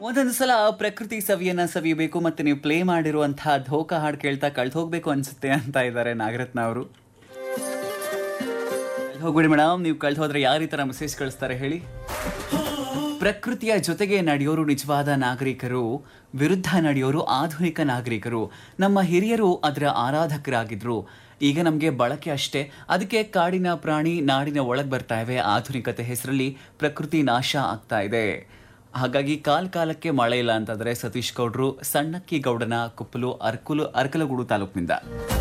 ಒಂದೊಂದು ಸಲ ಪ್ರಕೃತಿ ಸವಿಯನ್ನ ಸವಿಯಬೇಕು ಮತ್ತೆ ನೀವು ಪ್ಲೇ ಮಾಡಿರುವಂತಹ ಧೋಕಾ ಹಾಡು ಕೇಳ್ತಾ ಕಳ್ದು ಹೋಗ್ಬೇಕು ಅನ್ಸುತ್ತೆ ಅಂತ ಇದ್ದಾರೆ ನಾಗರತ್ನ ಅವರು ಹೋಗ್ಬಿಡಿ ಮೇಡಮ್ ನೀವು ಕಳ್ದು ಹೋದ್ರೆ ಯಾವ ರೀತಿ ಮೆಸೇಜ್ ಕಳಿಸ್ತಾರೆ ಹೇಳಿ ಪ್ರಕೃತಿಯ ಜೊತೆಗೆ ನಡೆಯೋರು ನಿಜವಾದ ನಾಗರಿಕರು ವಿರುದ್ಧ ನಡೆಯೋರು ಆಧುನಿಕ ನಾಗರಿಕರು ನಮ್ಮ ಹಿರಿಯರು ಅದರ ಆರಾಧಕರಾಗಿದ್ರು ಈಗ ನಮಗೆ ಬಳಕೆ ಅಷ್ಟೇ ಅದಕ್ಕೆ ಕಾಡಿನ ಪ್ರಾಣಿ ನಾಡಿನ ಒಳಗೆ ಬರ್ತಾ ಇವೆ ಆಧುನಿಕತೆ ಹೆಸರಲ್ಲಿ ಪ್ರಕೃತಿ ನಾಶ ಆಗ್ತಾ ಇದೆ ಹಾಗಾಗಿ ಕಾಲ್ ಕಾಲಕ್ಕೆ ಮಳೆ ಇಲ್ಲ ಅಂತಂದ್ರೆ ಸತೀಶ್ ಗೌಡ್ರು ಸಣ್ಣಕ್ಕಿ ಗೌಡನ ಕುಪ್ಪಲು ಅರ್ಕುಲು ಅರ್ಕಲಗೂಡು ತಾಲೂಕಿನಿಂದ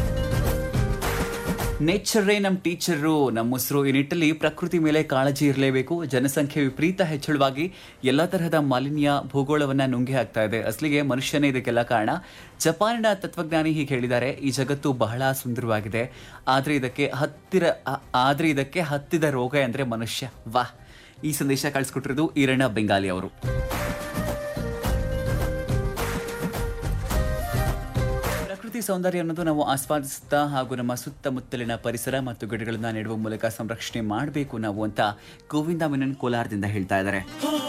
ನೇಚರೇ ನಮ್ಮ ಟೀಚರು ನಮ್ಮ ಉಸಿರು ಈ ನಿಟ್ಟಲ್ಲಿ ಪ್ರಕೃತಿ ಮೇಲೆ ಕಾಳಜಿ ಇರಲೇಬೇಕು ಜನಸಂಖ್ಯೆ ವಿಪರೀತ ಹೆಚ್ಚಳವಾಗಿ ಎಲ್ಲ ತರಹದ ಮಾಲಿನ್ಯ ಭೂಗೋಳವನ್ನ ನುಂಗಿ ಹಾಕ್ತಾ ಇದೆ ಅಸಲಿಗೆ ಮನುಷ್ಯನೇ ಇದಕ್ಕೆಲ್ಲ ಕಾರಣ ಜಪಾನಿನ ತತ್ವಜ್ಞಾನಿ ಹೀಗೆ ಹೇಳಿದ್ದಾರೆ ಈ ಜಗತ್ತು ಬಹಳ ಸುಂದರವಾಗಿದೆ ಆದ್ರೆ ಇದಕ್ಕೆ ಹತ್ತಿರ ಆ- ಆದ್ರೆ ಇದಕ್ಕೆ ಹತ್ತಿದ ರೋಗ ಅಂದ್ರೆ ಮನುಷ್ಯ ವಾಹ್ ಈ ಸಂದೇಶ ಕಳಿಸ್ಕೊಟ್ಟಿರೋದು ಈರಣ್ಣ ಬೆಂಗಾಲಿ ಅವರು ಪ್ರಕೃತಿ ಸೌಂದರ್ಯ ಅನ್ನೋದು ನಾವು ಆಸ್ವಾದಿಸುತ್ತಾ ಹಾಗೂ ನಮ್ಮ ಸುತ್ತಮುತ್ತಲಿನ ಪರಿಸರ ಮತ್ತು ಗಿಡಗಳನ್ನ ನೆಡುವ ಮೂಲಕ ಸಂರಕ್ಷಣೆ ಮಾಡಬೇಕು ನಾವು ಅಂತ ಗೋವಿಂದ ಮೆನನ್ ಕೋಲಾರದಿಂದ ಹೇಳ್ತಾ ಇದ್ದಾರೆ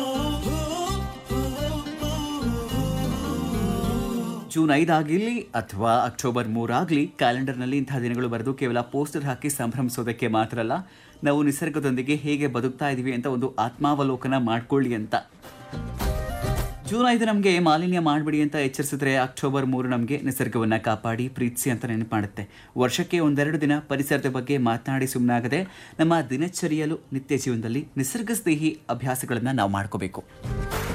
ಜೂನ್ ಐದಾಗಿರ್ಲಿ ಅಥವಾ ಅಕ್ಟೋಬರ್ ಮೂರಾಗ್ಲಿ ಕ್ಯಾಲೆಂಡರ್ನಲ್ಲಿ ಇಂತಹ ದಿನಗಳು ಬರೆದು ಕೇವಲ ಪೋಸ್ಟರ್ ಹಾಕಿ ಸಂಭ್ರಮಿಸೋದಕ್ಕೆ ಮಾತ್ರ ಅಲ್ಲ ನಾವು ನಿಸರ್ಗದೊಂದಿಗೆ ಹೇಗೆ ಬದುಕ್ತಾ ಇದೀವಿ ಅಂತ ಒಂದು ಆತ್ಮಾವಲೋಕನ ಮಾಡ್ಕೊಳ್ಳಿ ಅಂತ ಜೂನ್ ಐದು ನಮಗೆ ಮಾಲಿನ್ಯ ಮಾಡಬೇಡಿ ಅಂತ ಎಚ್ಚರಿಸಿದ್ರೆ ಅಕ್ಟೋಬರ್ ಮೂರು ನಮಗೆ ನಿಸರ್ಗವನ್ನ ಕಾಪಾಡಿ ಪ್ರೀತಿಸಿ ಅಂತ ನೆನಪು ಮಾಡುತ್ತೆ ವರ್ಷಕ್ಕೆ ಒಂದೆರಡು ದಿನ ಪರಿಸರದ ಬಗ್ಗೆ ಮಾತನಾಡಿ ಸುಮ್ಮನಾಗದೆ ನಮ್ಮ ದಿನಚರಿಯಲು ನಿತ್ಯ ಜೀವನದಲ್ಲಿ ನಿಸರ್ಗ ಸ್ನೇಹಿ ಅಭ್ಯಾಸಗಳನ್ನು ನಾವು ಮಾಡ್ಕೋಬೇಕು